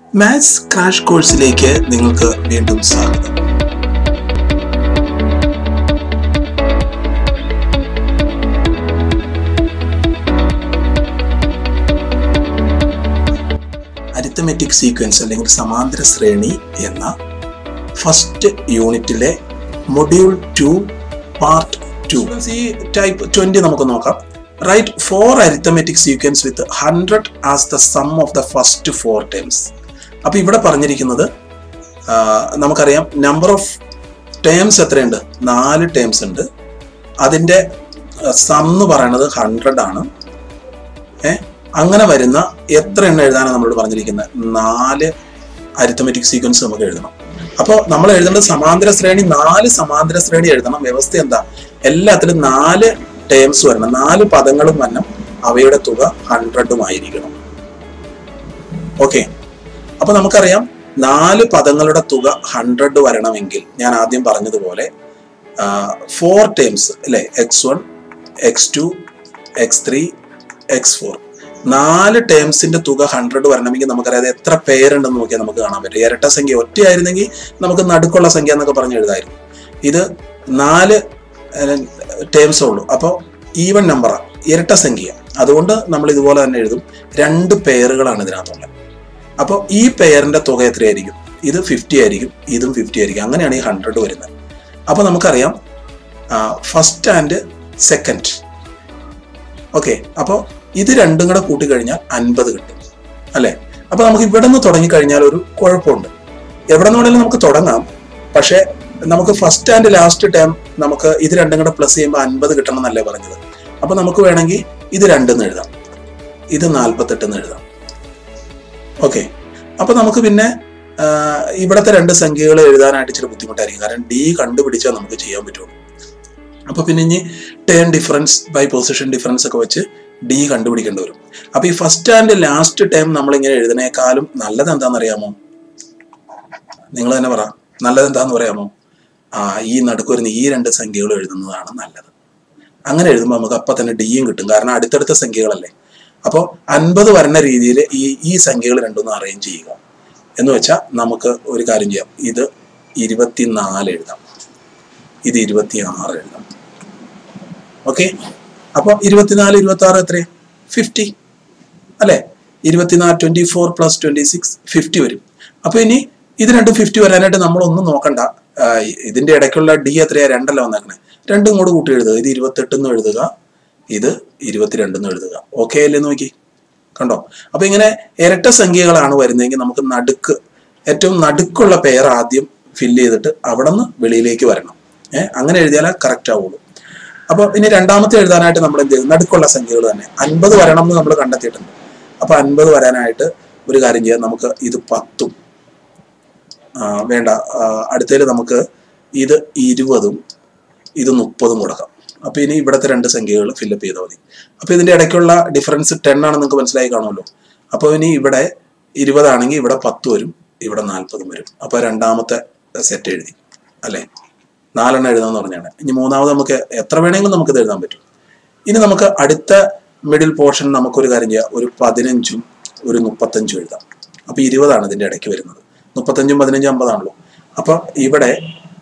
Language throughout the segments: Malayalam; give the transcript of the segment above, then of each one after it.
മാത്സ് ക്രാഷ് കോഴ്സിലേക്ക് നിങ്ങൾക്ക് വീണ്ടും സ്വാഗതം അരിത്തമെറ്റിക് സീക്വൻസ് അല്ലെങ്കിൽ സമാന്തര ശ്രേണി എന്ന ഫസ്റ്റ് യൂണിറ്റിലെ മൊഡ്യൂൾ ടു പാർട്ട് ടു ഈ ടൈപ്പ് ട്വന്റി നമുക്ക് നോക്കാം right four arithmetic sequence with hundred as the sum of the first four terms അപ്പൊ ഇവിടെ പറഞ്ഞിരിക്കുന്നത് ആ, നമുക്കറിയാം നമ്പർ ഓഫ് ടേംസ് എത്രയുണ്ട് നാല് ടേംസ് ഉണ്ട് അതിന്റെ സം എന്ന് പറയുന്നത് ഹൺഡ്രഡ് ആണ് ഏ അങ്ങനെ വരുന്ന എത്ര എണ്ണം എഴുതാനാണ് നമ്മളോട് പറഞ്ഞിരിക്കുന്നത് നാല് അരിത്തമെറ്റിക് സീക്വൻസ് നമുക്ക് എഴുതണം അപ്പോൾ നമ്മൾ എഴുതേണ്ടത് സമാന്തര ശ്രേണി നാല് സമാന്തര ശ്രേണി എഴുതണം വ്യവസ്ഥ എന്താ എല്ലാത്തിലും നാല് ടേംസ് വരണം നാല് പദങ്ങളും വരണം അവയുടെ തുക ഹൺഡ്രഡും ആയിരിക്കണം ഓക്കെ അപ്പൊ നമുക്കറിയാം നാല് പദങ്ങളുടെ തുക ഹൺഡ്രഡ് വരണമെങ്കിൽ ഞാൻ ആദ്യം പറഞ്ഞതുപോലെ ഫോർ ടേംസ് അല്ലെ X one X two X three X four നാല് ടേംസിന്റെ തുക ഹൺഡ്രഡ് വരണമെങ്കിൽ നമുക്കറിയാം അത് എത്ര പേരുണ്ടെന്ന് നോക്കിയാൽ നമുക്ക് കാണാൻ പറ്റും ഇരട്ട സംഖ്യ ഒറ്റയായിരുന്നെങ്കിൽ നമുക്ക് നടുക്കുള്ള സംഖ്യ എന്നൊക്കെ പറഞ്ഞ് എഴുതായിരുന്നു ഇത് നാല് ടേംസേ ഉള്ളൂ അപ്പോൾ ഈവൻ നമ്പറാണ് ഇരട്ട സംഖ്യ അതുകൊണ്ട് നമ്മൾ ഇതുപോലെ തന്നെ എഴുതും രണ്ട് പേരുകളാണ് ഇതിനകത്തുള്ളത് അപ്പോൾ ഈ പെയറിന്റെ തുക എത്രയായിരിക്കും ഇത് ഫിഫ്റ്റി ആയിരിക്കും ഇതും ഫിഫ്റ്റി ആയിരിക്കും അങ്ങനെയാണ് ഈ ഹൺഡ്രഡ് വരുന്നത് അപ്പോൾ നമുക്കറിയാം ഫസ്റ്റ് ആൻഡ് സെക്കൻഡ് ഓക്കെ അപ്പോൾ ഇത് രണ്ടും കൂടെ കൂട്ടിക്കഴിഞ്ഞാൽ അൻപത് കിട്ടും അല്ലേ അപ്പോൾ നമുക്ക് ഇവിടെ നിന്ന് തുടങ്ങിക്കഴിഞ്ഞാൽ ഒരു കുഴപ്പമുണ്ട് എവിടെ നിന്ന് വേണമെങ്കിലും നമുക്ക് തുടങ്ങാം പക്ഷേ നമുക്ക് ഫസ്റ്റ് ആൻഡ് ലാസ്റ്റ് ടേം നമുക്ക് ഇത് രണ്ടും കൂടെ പ്ലസ് ചെയ്യുമ്പോൾ അൻപത് കിട്ടണം എന്നല്ലേ പറഞ്ഞത് അപ്പോൾ നമുക്ക് വേണമെങ്കിൽ ഇത് രണ്ടെന്ന് എഴുതാം ഇത് നാൽപ്പത്തെട്ടെന്ന് എഴുതാം ഓക്കെ അപ്പൊ നമുക്ക് പിന്നെ ആ, ഇവിടത്തെ രണ്ട് സംഖ്യകൾ എഴുതാനായിട്ട് ഇച്ചിരി ബുദ്ധിമുട്ടായിരിക്കും കാരണം ഡി കണ്ടുപിടിച്ചാൽ നമുക്ക് ചെയ്യാൻ പറ്റുള്ളൂ അപ്പൊ പിന്നെ ഇനി term difference by position difference ഒക്കെ വെച്ച് ഡി കണ്ടുപിടിക്കേണ്ടി വരും അപ്പൊ ഈ ഫസ്റ്റ് ആൻഡ് ലാസ്റ്റ് ടേം നമ്മൾ ഇങ്ങനെ എഴുതുന്നേക്കാളും നല്ലത് എന്താണെന്ന് അറിയാമോ നിങ്ങൾ തന്നെ പറ നല്ലത് എന്താന്ന് പറയാമോ ആ ഈ നടുക്ക് വരുന്ന ഈ രണ്ട് സംഖ്യകൾ എഴുതുന്നതാണ് നല്ലത് അങ്ങനെ എഴുതുമ്പോൾ നമുക്ക് അപ്പം തന്നെ ഡിയും കിട്ടും കാരണം അടുത്തടുത്ത സംഖ്യകളല്ലേ അപ്പോൾ അൻപത് വരുന്ന രീതിയിൽ ഈ ഈ സംഖ്യകൾ രണ്ടൊന്ന് അറേഞ്ച് ചെയ്യുക എന്ന് വെച്ചാൽ നമുക്ക് ഒരു കാര്യം ചെയ്യാം ഇത് ഇരുപത്തിനാല് എഴുതാം ഇത് ഇരുപത്തി ആറ് എഴുതാം ഓക്കെ അപ്പോൾ ഇരുപത്തിനാല് ഇരുപത്തി ആറ് എത്രയാ ഫിഫ്റ്റി അല്ലേ ഇരുപത്തിനാല് twenty four plus twenty six fifty വരും അപ്പൊ ഇനി ഇത് രണ്ടും ഫിഫ്റ്റി വരാനായിട്ട് നമ്മളൊന്നും നോക്കണ്ട ആ, ഇതിന്റെ ഇടയ്ക്കുള്ള ഡി എത്രയാ രണ്ടല്ല വന്നേക്കണേ രണ്ടും കൂടെ കൂട്ടി എഴുതുക ഇത് ഇരുപത്തെട്ടെന്ന് എഴുതുക ഇത് ഇരുപത്തിരണ്ടെന്ന് എഴുതുക ഓക്കെ അല്ലേ നോക്കി കണ്ടോ അപ്പൊ ഇങ്ങനെ ഇരട്ട സംഖ്യകളാണ് വരുന്നതെങ്കിൽ നമുക്ക് നടുക്ക് ഏറ്റവും നടുക്കുള്ള പേർ ആദ്യം ഫില്ല് ചെയ്തിട്ട് അവിടെ നിന്ന് വെളിയിലേക്ക് വരണം ഏഹ് അങ്ങനെ എഴുതിയാലേ കറക്റ്റ് ആവുള്ളൂ അപ്പൊ ഇനി രണ്ടാമത്തെ എഴുതാനായിട്ട് നമ്മൾ എന്ത് ചെയ്യും നടുക്കുള്ള സംഖ്യകൾ തന്നെ അൻപത് വരണം എന്ന് നമ്മൾ കണ്ടെത്തിയിട്ടുണ്ട് അപ്പൊ അൻപത് വരാനായിട്ട് ഒരു കാര്യം ചെയ്യാം നമുക്ക് ഇത് പത്തും ആ, വേണ്ട അടുത്തതിൽ നമുക്ക് ഇത് ഇരുപതും ഇത് മുപ്പതും കൊടുക്കാം അപ്പൊ ഇനി ഇവിടുത്തെ രണ്ട് സംഖ്യകൾ ഫില്ലപ്പ് ചെയ്താൽ മതി അപ്പൊ ഇതിന്റെ ഇടയ്ക്കുള്ള ഡിഫറൻസ് ടെൻ ആണെന്ന് നിങ്ങൾക്ക് മനസ്സിലായി കാണുമല്ലോ അപ്പൊ ഇനി ഇവിടെ ഇരുപതാണെങ്കിൽ ഇവിടെ പത്ത് വരും ഇവിടെ നാൽപ്പതും വരും അപ്പൊ രണ്ടാമത്തെ സെറ്റ് എഴുതി അല്ലെ നാലെണ്ണം എഴുതാന്ന് പറഞ്ഞാണ് ഇനി മൂന്നാമത് നമുക്ക് എത്ര വേണമെങ്കിലും നമുക്ക് ഇത് എഴുതാൻ പറ്റും ഇനി നമുക്ക് അടുത്ത മിഡിൽ പോർഷൻ നമുക്കൊരു കാര്യം ചെയ്യാം ഒരു പതിനഞ്ചും ഒരു മുപ്പത്തഞ്ചും എഴുതാം അപ്പൊ ഇരുപതാണ് ഇതിന്റെ ഇടയ്ക്ക് വരുന്നത് മുപ്പത്തഞ്ചും പതിനഞ്ചും അമ്പതാണല്ലോ അപ്പൊ ഇവിടെ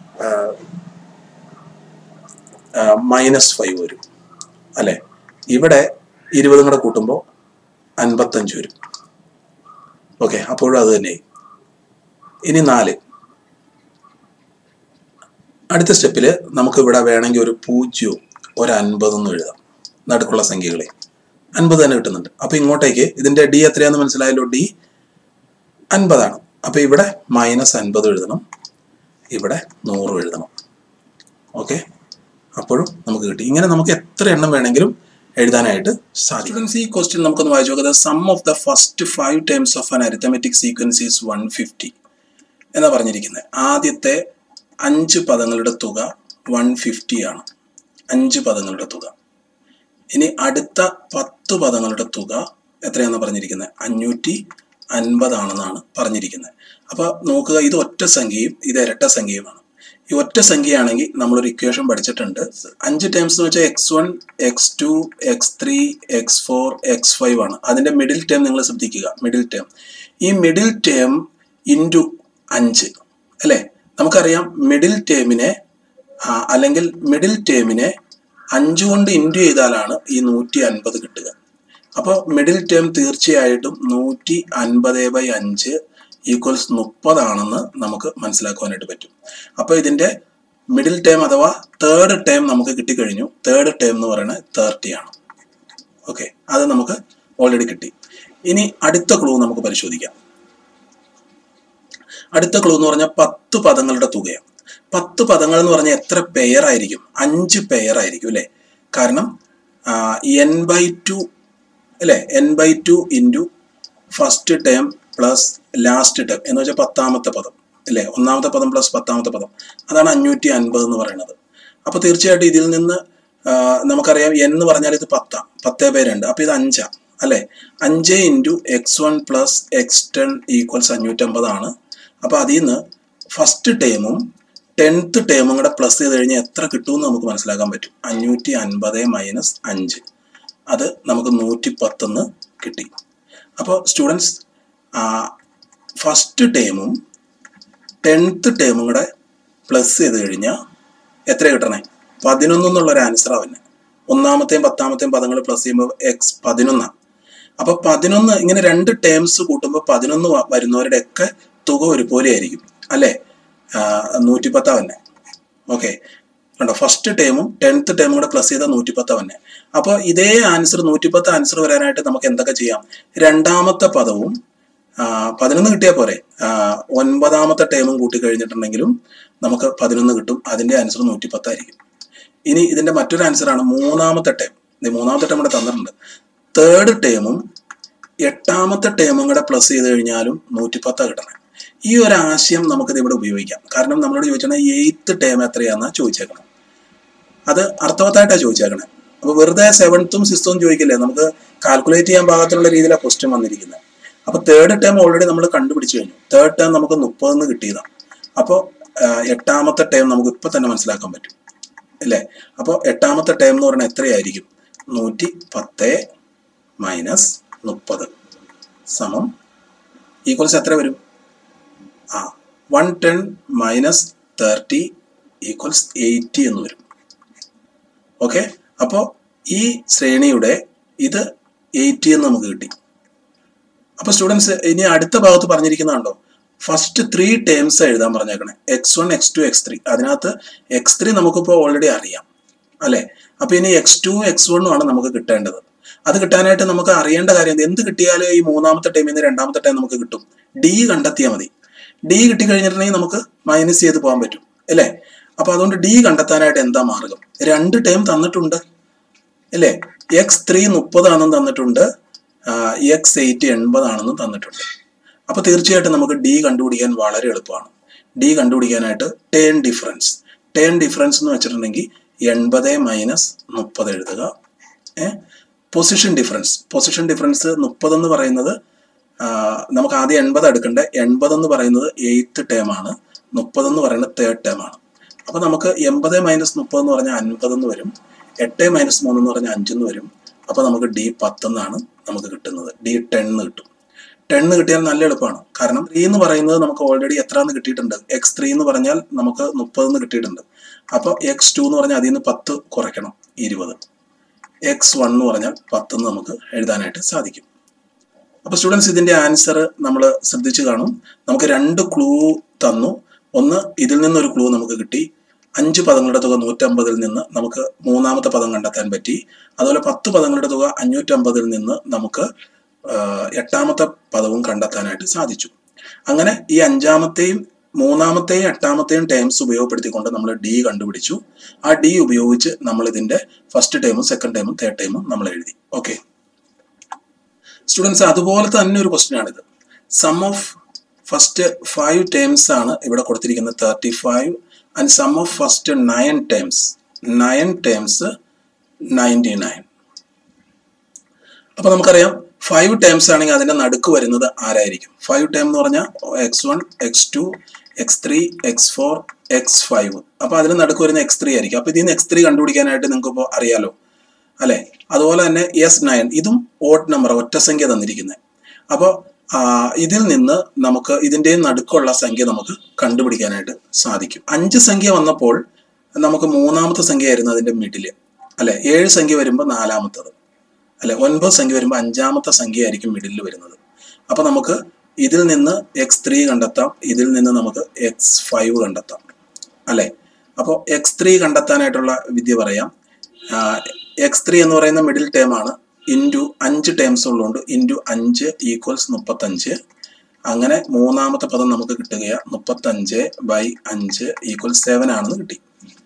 മൈനസ് ഫൈവ് വരും അല്ലെ ഇവിടെ ഇരുപതും കൂടെ കൂട്ടുമ്പോൾ അൻപത്തഞ്ച് വരും ഓക്കെ അപ്പോഴും അത് തന്നെ ഇനി നാല് അടുത്ത സ്റ്റെപ്പിൽ നമുക്ക് ഇവിടെ വേണമെങ്കിൽ ഒരു പൂജ്യവും ഒരു അൻപതെന്നും എഴുതാം നടുക്കുള്ള സംഖ്യകളെ അൻപത് തന്നെ കിട്ടുന്നുണ്ട് അപ്പൊ ഇങ്ങോട്ടേക്ക് ഇതിന്റെ ഡി എത്രയാന്ന് മനസ്സിലായല്ലോ ഡി അൻപതാണ് അപ്പൊ ഇവിടെ മൈനസ് അൻപത് എഴുതണം ഇവിടെ നൂറ് എഴുതണം ഓക്കെ അപ്പോഴും നമുക്ക് കിട്ടി ഇങ്ങനെ നമുക്ക് എത്ര എണ്ണം വേണമെങ്കിലും എഴുതാനായിട്ട് സാധിക്കും ഈ ക്വസ്റ്റ്യൻ നമുക്കൊന്ന് വായിച്ചു നോക്കുന്നത് sum of the first five terms of an arithmetic sequence is one fifty എന്നാ പറഞ്ഞിരിക്കുന്നത് ആദ്യത്തെ അഞ്ച് പദങ്ങളുടെ തുക വൺ ഫിഫ്റ്റി ആണ് അഞ്ച് പദങ്ങളുടെ തുക ഇനി അടുത്ത പത്ത് പദങ്ങളുടെ തുക എത്രയാണെന്ന് പറഞ്ഞിരിക്കുന്നത് അഞ്ഞൂറ്റി അൻപതാണെന്നാണ് പറഞ്ഞിരിക്കുന്നത് അപ്പൊ നോക്കുക ഇത് ഒറ്റ സംഖ്യയും ഇത് ഇരട്ട സംഖ്യയുമാണ് ഈ ഒറ്റ സംഖ്യയാണെങ്കിൽ നമ്മളൊരു ഇക്വേഷൻ പഠിച്ചിട്ടുണ്ട് അഞ്ച് ടേംസ് എന്ന് വെച്ചാൽ x one X two X three X four x five ആണ് അതിൻ്റെ മിഡിൽ ടേം നിങ്ങൾ ശ്രദ്ധിക്കുക മിഡിൽ ടേം ഈ മിഡിൽ ടേം ഇൻറ്റു അഞ്ച് അല്ലേ നമുക്കറിയാം മിഡിൽ ടേമിനെ അല്ലെങ്കിൽ മിഡിൽ ടേമിനെ അഞ്ച് കൊണ്ട് ഇൻറ്റു ചെയ്താലാണ് ഈ നൂറ്റി അൻപത് കിട്ടുക അപ്പോൾ മിഡിൽ ടേം തീർച്ചയായിട്ടും നൂറ്റി അൻപത് ബൈ അഞ്ച് ഈക്വൽസ് മുപ്പതാണെന്ന് നമുക്ക് മനസ്സിലാക്കുവാനായിട്ട് പറ്റും അപ്പോൾ ഇതിൻ്റെ മിഡിൽ ടേം അഥവാ തേർഡ് ടേം നമുക്ക് കിട്ടിക്കഴിഞ്ഞു തേർഡ് ടേം എന്ന് പറയുന്നത് തേർട്ടി ആണ് ഓക്കെ അത് നമുക്ക് ഓൾറെഡി കിട്ടി ഇനി അടുത്ത ക്ലൂ നമുക്ക് പരിശോധിക്കാം അടുത്ത ക്ലൂ എന്ന് പറഞ്ഞാൽ പത്ത് പദങ്ങളുടെ തുകയാണ് പത്ത് പദങ്ങൾ എന്ന് പറഞ്ഞാൽ എത്ര പെയർ ആയിരിക്കും അഞ്ച് പെയർ ആയിരിക്കും അല്ലേ കാരണം എൻ ബൈ ടു അല്ലേ n by two into first term plus last term എന്ന് വെച്ചാൽ പത്താമത്തെ പദം അല്ലേ ഒന്നാമത്തെ പദം പ്ലസ് പത്താമത്തെ പദം അതാണ് അഞ്ഞൂറ്റി അൻപത് എന്ന് പറയുന്നത് അപ്പോൾ തീർച്ചയായിട്ടും ഇതിൽ നിന്ന് നമുക്കറിയാം എൻ എന്ന് പറഞ്ഞാൽ ഇത് പത്താം പത്തേ പേ രണ്ട് അപ്പോൾ ഇത് അഞ്ചാം അല്ലേ അഞ്ച് into x one plus x ten equals അഞ്ഞൂറ്റമ്പതാണ് അപ്പോൾ അതിൽ നിന്ന് ഫസ്റ്റ് ടേമും ടെൻത്ത് ടേമും കൂടെ പ്ലസ് ചെയ്ത് കഴിഞ്ഞാൽ എത്ര കിട്ടുമെന്ന് നമുക്ക് മനസ്സിലാക്കാൻ പറ്റും അഞ്ഞൂറ്റി അൻപത് മൈനസ് അഞ്ച് അത് നമുക്ക് നൂറ്റി പത്തെന്ന് കിട്ടി അപ്പോൾ സ്റ്റുഡൻസ് ഫസ്റ്റ് ടേമും ടെൻത്ത് ടേമും കൂടെ പ്ലസ് ചെയ്ത് കഴിഞ്ഞാൽ എത്ര കിട്ടണേ പതിനൊന്ന് എന്നുള്ളൊരു ആൻസർ അവന് ഒന്നാമത്തെയും പത്താമത്തെയും പദങ്ങൾ പ്ലസ് ചെയ്യുമ്പോൾ എക്സ് പതിനൊന്നാണ് അപ്പോൾ പതിനൊന്ന് ഇങ്ങനെ രണ്ട് ടേംസ് കൂട്ടുമ്പോൾ പതിനൊന്ന് വരുന്നവരുടെ ഒക്കെ തുക ഒരുപോലെ ആയിരിക്കും അല്ലേ നൂറ്റിപ്പത്താ തന്നെ ഓക്കെ കണ്ടോ ഫസ്റ്റ് ടേമും ടെൻത്ത് ടേമും കൂടെ പ്ലസ് ചെയ്താൽ നൂറ്റിപ്പത്താ തന്നെ അപ്പോൾ ഇതേ ആൻസർ നൂറ്റിപ്പത്ത് ആൻസർ വരാനായിട്ട് നമുക്ക് എന്തൊക്കെ ചെയ്യാം രണ്ടാമത്തെ പദവും പതിനൊന്ന് കിട്ടിയാൽ പോരെ ഒൻപതാമത്തെ ടേമും കൂട്ടി കഴിഞ്ഞിട്ടുണ്ടെങ്കിലും നമുക്ക് പതിനൊന്ന് കിട്ടും അതിൻ്റെ ആൻസർ നൂറ്റിപ്പത്തായിരിക്കും ഇനി ഇതിൻ്റെ മറ്റൊരു ആൻസറാണ് മൂന്നാമത്തെ ടേം ഇത് മൂന്നാമത്തെ ടേം കൂടെ തന്നിട്ടുണ്ട് തേർഡ് ടേമും എട്ടാമത്തെ ടേമും കൂടെ പ്ലസ് ചെയ്ത് കഴിഞ്ഞാലും നൂറ്റിപ്പത്താ കിട്ടണം ഈ ഒരു ആശയം നമുക്കിത് ഇവിടെ ഉപയോഗിക്കാം കാരണം നമ്മളോട് ചോദിച്ചാൽ എയ്ത്ത് ടേം എത്രയാണെന്നാണ് ചോദിച്ചേക്കണം അത് അർത്ഥവത്തായിട്ടാണ് ചോദിച്ചേക്കണേ അപ്പോൾ വെറുതെ സെവൻത്തും സിക്സ്ത്തും ചോദിക്കില്ലേ നമുക്ക് കാൽക്കുലേറ്റ് ചെയ്യാൻ പാകത്തിലുള്ള രീതിയിലാണ് ക്വസ്റ്റ്യൻ വന്നിരിക്കുന്നത് അപ്പോൾ തേർഡ് ടേം ഓൾറെഡി നമ്മൾ കണ്ടുപിടിച്ചു കഴിഞ്ഞു തേർഡ് ടേം നമുക്ക് മുപ്പതെന്ന് കിട്ടിയതാണ് അപ്പോൾ എട്ടാമത്തെ ടേം നമുക്ക് ഇപ്പം തന്നെ മനസ്സിലാക്കാൻ പറ്റും അല്ലേ അപ്പോൾ എട്ടാമത്തെ ടേം എന്ന് പറയുന്നത് എത്രയായിരിക്കും നൂറ്റി പത്ത് മൈനസ് മുപ്പത് സമം ഈക്വൽസ് എത്ര വരും ആ one ten minus thirty equals eighty എന്ന് വരും ഓക്കെ അപ്പോൾ ഈ ശ്രേണിയുടെ ഇത് എയ്റ്റി എന്ന് നമുക്ക് കിട്ടി അപ്പോൾ സ്റ്റുഡൻസ് ഇനി അടുത്ത ഭാഗത്ത് പറഞ്ഞിരിക്കുന്നതുണ്ടോ ഫസ്റ്റ് ത്രീ ടേംസ് എഴുതാൻ പറഞ്ഞേക്കണേ x one X two X three അതിനകത്ത് എക്സ് ത്രീ നമുക്കിപ്പോൾ ഓൾറെഡി അറിയാം അല്ലേ അപ്പോൾ ഇനി എക്സ് ടു എക്സ് വണ്ണും ആണ് നമുക്ക് കിട്ടേണ്ടത് അത് കിട്ടാനായിട്ട് നമുക്ക് അറിയേണ്ട കാര്യം എന്ത് കിട്ടിയാലും ഈ മൂന്നാമത്തെ ടൈമിൽ നിന്ന് രണ്ടാമത്തെ ടൈം നമുക്ക് കിട്ടും ഡി കണ്ടെത്തിയാൽ മതി ഡി കിട്ടിക്കഴിഞ്ഞിട്ടുണ്ടെങ്കിൽ നമുക്ക് മൈനസ് ചെയ്ത് പോകാൻ പറ്റും അല്ലേ അപ്പോൾ അതുകൊണ്ട് ഡി കണ്ടെത്താനായിട്ട് എന്താ മാർഗം രണ്ട് ടൈം തന്നിട്ടുണ്ട് അല്ലേ എക്സ് ത്രീ മുപ്പതാണെന്നും തന്നിട്ടുണ്ട് എക്സ് എയ്റ്റ് എൺപതാണെന്നും തന്നിട്ടുണ്ട് അപ്പോൾ തീർച്ചയായിട്ടും നമുക്ക് ഡി കണ്ടുപിടിക്കാൻ വളരെ എളുപ്പമാണ് ഡി കണ്ടുപിടിക്കാനായിട്ട് ടേൺ ഡിഫറൻസ് ടേൺ ഡിഫറൻസ് എന്ന് വെച്ചിട്ടുണ്ടെങ്കിൽ എൺപത് മൈനസ് മുപ്പത് എഴുതുക പൊസിഷൻ ഡിഫറൻസ് പൊസിഷൻ ഡിഫറൻസ് മുപ്പതെന്ന് പറയുന്നത് നമുക്ക് ആദ്യം എൺപത് എടുക്കണ്ടേ എൺപത് എന്ന് പറയുന്നത് എയ്ത്ത് ടേം ആണ് മുപ്പത് എന്ന് പറയുന്നത് തേർഡ് ടേം ആണ് അപ്പോൾ നമുക്ക് എൺപത് മൈനസ് മുപ്പത് എന്ന് പറഞ്ഞാൽ അൻപത് എന്ന് വരും എട്ട് മൈനസ് മൂന്ന് എന്ന് പറഞ്ഞാൽ അഞ്ചെന്ന് വരും അപ്പോൾ നമുക്ക് ഡി പത്തെന്നാണ് നമുക്ക് കിട്ടുന്നത് ഡി ടെന്ന് കിട്ടും ടെന്ന് കിട്ടിയാൽ നല്ല എളുപ്പമാണ് കാരണം ത്രീ എന്ന് പറയുന്നത് നമുക്ക് ഓൾറെഡി എത്ര എന്ന് കിട്ടിയിട്ടുണ്ട് എക്സ് ത്രീ എന്ന് പറഞ്ഞാൽ നമുക്ക് മുപ്പതെന്ന് കിട്ടിയിട്ടുണ്ട് അപ്പോൾ എക്സ് ടു എന്ന് പറഞ്ഞാൽ അതിൽ നിന്ന് പത്ത് കുറയ്ക്കണം ഇരുപത് എക്സ് വൺ എന്ന് പറഞ്ഞാൽ പത്തെന്ന് നമുക്ക് എഴുതാനായിട്ട് സാധിക്കും അപ്പോൾ സ്റ്റുഡൻസ് ഇതിൻ്റെ ആൻസർ നമ്മൾ ശ്രദ്ധിച്ചു കാണും നമുക്ക് രണ്ട് ക്ലൂ തന്നു ഒന്ന് ഇതിൽ നിന്നൊരു ക്ലൂ നമുക്ക് കിട്ടി അഞ്ച് പദങ്ങളുടെ തുക നൂറ്റമ്പതിൽ നിന്ന് നമുക്ക് മൂന്നാമത്തെ പദം കണ്ടെത്താൻ പറ്റി അതുപോലെ പത്ത് പദങ്ങളുടെ തുക അഞ്ഞൂറ്റമ്പതിൽ നിന്ന് നമുക്ക് എട്ടാമത്തെ പദവും കണ്ടെത്താനായിട്ട് സാധിച്ചു അങ്ങനെ ഈ അഞ്ചാമത്തെയും മൂന്നാമത്തെയും എട്ടാമത്തെയും ടേംസ് ഉപയോഗപ്പെടുത്തിക്കൊണ്ട് നമ്മൾ ഡി കണ്ടുപിടിച്ചു ആ ഡി ഉപയോഗിച്ച് നമ്മൾ ഇതിന്റെ ഫസ്റ്റ് ടൈമും സെക്കൻഡ് ടൈമും തേർഡ് ടൈമും നമ്മൾ എഴുതി ഓക്കെ സ്റ്റുഡൻസ് അതുപോലെ തന്നെ ഒരു ക്വസ്റ്റ്യൻ ആണിത് sum of first five terms ആണ് ഇവിടെ കൊടുത്തിരിക്കുന്നത് thirty five and sum of first nine terms nine terms ninety nine അപ്പോൾ നമുക്കറിയാം ഫൈവ് ടേംസ് ആണെങ്കിൽ അതിൻ്റെ നടുക്ക് വരുന്നത് ആരായിരിക്കും ഫൈവ് ടേം എന്ന് പറഞ്ഞാൽ x one X two X three X four x five അപ്പോൾ അതിന് നടുക്ക് വരുന്ന എക്സ് ത്രീ ആയിരിക്കും അപ്പോൾ ഇതിൽ നിന്ന് എക്സ് ത്രീ കണ്ടുപിടിക്കാനായിട്ട് നിങ്ങൾക്ക് ഇപ്പോൾ അറിയാലോ അല്ലേ അതുപോലെ തന്നെ എസ് നയൻ ഇതും ഓഡ് നമ്പർ ഒറ്റ സംഖ്യ തന്നിരിക്കുന്നത് അപ്പോൾ ഇതിൽ നിന്ന് നമുക്ക് ഇതിൻ്റെ നടുക്കുള്ള സംഖ്യ നമുക്ക് കണ്ടുപിടിക്കാനായിട്ട് സാധിക്കും അഞ്ച് സംഖ്യ വന്നപ്പോൾ നമുക്ക് മൂന്നാമത്തെ സംഖ്യ ആയിരുന്നു അതിൻ്റെ മിഡില് അല്ലെ ഏഴ് സംഖ്യ വരുമ്പോൾ നാലാമത്തത് അല്ലെ ഒൻപത് സംഖ്യ വരുമ്പോൾ അഞ്ചാമത്തെ സംഖ്യ ആയിരിക്കും മിഡിലിൽ വരുന്നത് അപ്പോൾ നമുക്ക് ഇതിൽ നിന്ന് എക്സ് ത്രീ കണ്ടെത്താം ഇതിൽ നിന്ന് നമുക്ക് എക്സ് ഫൈവ് കണ്ടെത്താം അല്ലെ അപ്പോൾ എക്സ് ത്രീ കണ്ടെത്താനായിട്ടുള്ള വിദ്യ പറയാം എക്സ് ത്രീ എന്ന് പറയുന്ന മിഡിൽ ടേം ആണ് ഇൻറ്റു അഞ്ച് ടേംസ് ഉള്ളതുകൊണ്ട് ഇൻറ്റു അഞ്ച് ഈക്വൽസ് മുപ്പത്തഞ്ച് അങ്ങനെ മൂന്നാമത്തെ പദം നമുക്ക് കിട്ടുകയാണ് മുപ്പത്തഞ്ച് ബൈ അഞ്ച് ഈക്വൽ സെവൻ ആണെന്ന് കിട്ടി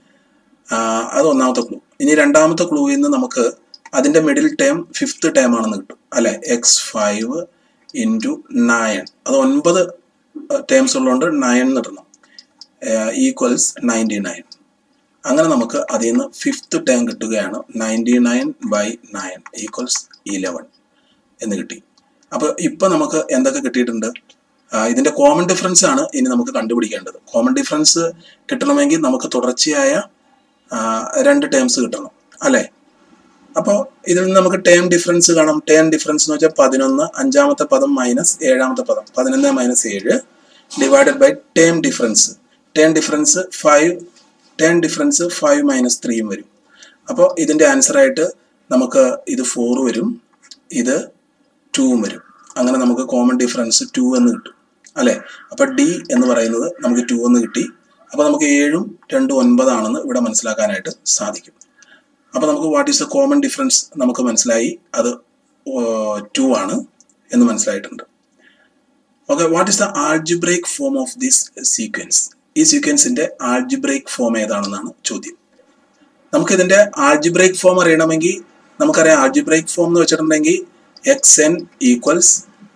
അത് ഒന്നാമത്തെ ക്ലൂ ഇനി രണ്ടാമത്തെ ക്ലൂയിൽ നിന്ന് നമുക്ക് അതിൻ്റെ മിഡിൽ ടേം ഫിഫ്ത്ത് ടേം ആണെന്ന് കിട്ടും അല്ലെ എക്സ് ഫൈവ് ഇൻറ്റു നയൻ അത് ഒൻപത് ടേംസ് ഉള്ളതുകൊണ്ട് നയൻ ഇടണം ഈക്വൽസ് നയൻറ്റി നയൻ അങ്ങനെ നമുക്ക് അതിൽ നിന്ന് ഫിഫ്ത്ത് ടേം കിട്ടുകയാണ് ninety nine by nine equals eleven എന്ന് കിട്ടി അപ്പോൾ ഇപ്പം നമുക്ക് എന്തൊക്കെ കിട്ടിയിട്ടുണ്ട് ഇതിൻ്റെ കോമൺ ഡിഫറൻസ് ആണ് ഇനി നമുക്ക് കണ്ടുപിടിക്കേണ്ടത് കോമൺ ഡിഫറൻസ് കിട്ടണമെങ്കിൽ നമുക്ക് തുടർച്ചയായ രണ്ട് ടേംസ് കിട്ടണം അല്ലേ അപ്പോൾ ഇതിൽ നിന്ന് നമുക്ക് ടേം ഡിഫറൻസ് കാണാം ടേം ഡിഫറൻസ് എന്ന് വെച്ചാൽ പതിനൊന്ന് അഞ്ചാമത്തെ പദം മൈനസ് ഏഴാമത്തെ പദം പതിനൊന്ന് മൈനസ് ഏഴ് divided by term difference term difference five term difference five minus ത്രീയും വരും അപ്പോൾ ഇതിൻ്റെ ആൻസറായിട്ട് നമുക്ക് ഇത് ഫോർ വരും ഇത് ടൂവും വരും അങ്ങനെ നമുക്ക് കോമൺ ഡിഫറൻസ് ടു എന്ന് കിട്ടും അല്ലേ അപ്പോൾ ഡി എന്ന് പറയുന്നത് നമുക്ക് ടു എന്ന് കിട്ടി അപ്പോൾ നമുക്ക് ഏഴും രണ്ടും ഒൻപതാണെന്ന് ഇവിടെ മനസ്സിലാക്കാനായിട്ട് സാധിക്കും അപ്പോൾ നമുക്ക് what is the common difference നമുക്ക് മനസ്സിലായി അത് ടു ആണ് എന്ന് മനസ്സിലായിട്ടുണ്ട് okay what is the algebraic form of this sequence ഈ സീക്വൻസിന്റെ ആൾജിബ്രേക്ക് ഫോം ഏതാണെന്നാണ് ചോദ്യം നമുക്ക് ഇതിന്റെ ആൾജിബ്രേക്ക് ഫോം അറിയണമെങ്കിൽ നമുക്കറിയാം ആൾജിബ്രേക്ക് ഫോം എന്ന് വെച്ചിട്ടുണ്ടെങ്കിൽ x n equals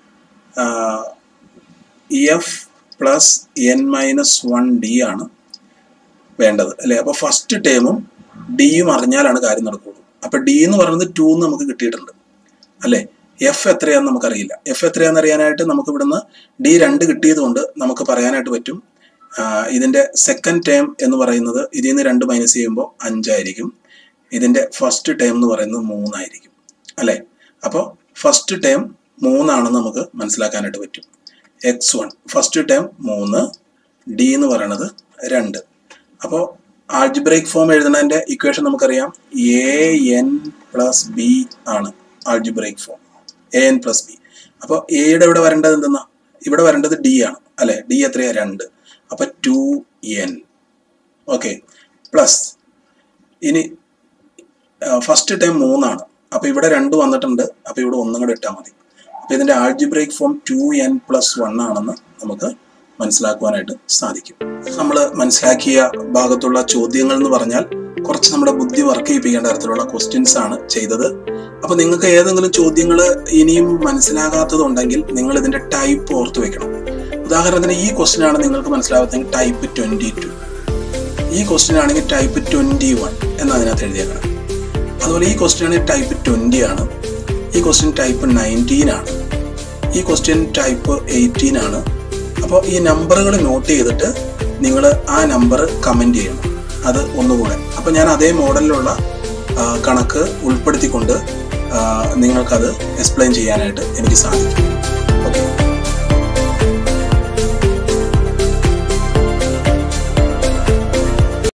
f plus n minus one d ആണ് വേണ്ടത് അല്ലേ അപ്പോൾ ഫസ്റ്റ് ടേമും ഡിയും അറിഞ്ഞാലാണ് കാര്യം നടക്കുകയുള്ളൂ അപ്പോൾ ഡി എന്ന് പറയുന്നത് ടു എന്ന് നമുക്ക് കിട്ടിയിട്ടുണ്ട് അല്ലേ എഫ് എത്രയാണെന്ന് നമുക്കറിയില്ല എഫ് എത്രയാണെന്ന് അറിയാനായിട്ട് നമുക്ക് ഇവിടുന്ന് ഡി രണ്ട് കിട്ടിയതുകൊണ്ട് നമുക്ക് പറയാനായിട്ട് പറ്റും ഇതിൻ്റെ സെക്കൻഡ് ടേം എന്ന് പറയുന്നത് ഇതിൽ നിന്ന് രണ്ട് മൈനസ് ചെയ്യുമ്പോൾ അഞ്ചായിരിക്കും ഇതിൻ്റെ ഫസ്റ്റ് ടേം എന്ന് പറയുന്നത് മൂന്നായിരിക്കും അല്ലേ അപ്പോൾ ഫസ്റ്റ് ടേം മൂന്നാണെന്ന് നമുക്ക് മനസ്സിലാക്കാനായിട്ട് പറ്റും എക്സ് വൺ ഫസ്റ്റ് ടേം മൂന്ന് ഡി എന്ന് പറയുന്നത് രണ്ട് അപ്പോൾ ആൾജിബ്രേക്ക് ഫോം എഴുതുന്നതിൻ്റെ ഇക്വേഷൻ നമുക്കറിയാം എ എൻ പ്ലസ് ബി ആണ് algebraic form a n plus b അപ്പോൾ എയുടെ ഇവിടെ വരേണ്ടത് എന്തെന്നാ ഇവിടെ വരേണ്ടത് ഡി ആണ് അല്ലെ ഡി എത്രയാ രണ്ട് അപ്പോൾ ടു എൻ ഓക്കെ പ്ലസ് ഇനി ഫസ്റ്റ് ടൈം മൂന്നാണ് അപ്പോൾ ഇവിടെ രണ്ട് വന്നിട്ടുണ്ട് അപ്പോൾ ഇവിടെ ഒന്നും കൂടെ ഇട്ടാൽ മതി അപ്പോൾ ഇതിൻ്റെ algebraic form two n plus one ആണെന്ന് നമുക്ക് മനസ്സിലാക്കുവാനായിട്ട് സാധിക്കും നമ്മൾ മനസ്സിലാക്കിയ ഭാഗത്തുള്ള ചോദ്യങ്ങൾ എന്ന് പറഞ്ഞാൽ കുറച്ച് നമ്മുടെ ബുദ്ധി വർക്ക് ചെയ്യിപ്പിക്കേണ്ട തരത്തിലുള്ള ക്വസ്റ്റ്യൻസ് ആണ് ചെയ്തത് അപ്പോൾ നിങ്ങൾക്ക് ഏതെങ്കിലും ചോദ്യങ്ങൾ ഇനിയും മനസ്സിലാകാത്തതുണ്ടെങ്കിൽ നിങ്ങൾ ഇതിന്റെ ടൈപ്പ് ഓർത്ത് വെക്കണം ഉദാഹരണത്തിന് ഈ ക്വസ്റ്റ്യൻ ആണ് നിങ്ങൾക്ക് മനസ്സിലാകത്തെങ്കിൽ ടൈപ്പ് ട്വന്റി ടു ഈ ക്വസ്റ്റ്യൻ ആണെങ്കിൽ ടൈപ്പ് ട്വന്റി വൺ എന്ന് അതിനകത്ത് എഴുതിയേക്കണം അതുപോലെ ഈ ക്വസ്റ്റ്യൻ ആണെങ്കിൽ ടൈപ്പ് ട്വന്റി ആണ് ഈ ക്വസ്റ്റ്യൻ ടൈപ്പ് നയൻറ്റീൻ ആണ് ഈ ക്വസ്റ്റ്യൻ ടൈപ്പ് എയ്റ്റീൻ ആണ് അപ്പോൾ ഈ നമ്പറുകൾ നോട്ട് ചെയ്തിട്ട് നിങ്ങൾ ആ നമ്പർ കമൻറ്റ് ചെയ്യണം അത് ഒന്നുകൂടെ അപ്പോൾ ഞാൻ അതേ മോഡലിലുള്ള കണക്ക് ഉൾപ്പെടുത്തിക്കൊണ്ട് നിങ്ങൾക്കത് എക്സ്പ്ലെയിൻ ചെയ്യാനായിട്ട് എനിക്ക് സാധിക്കും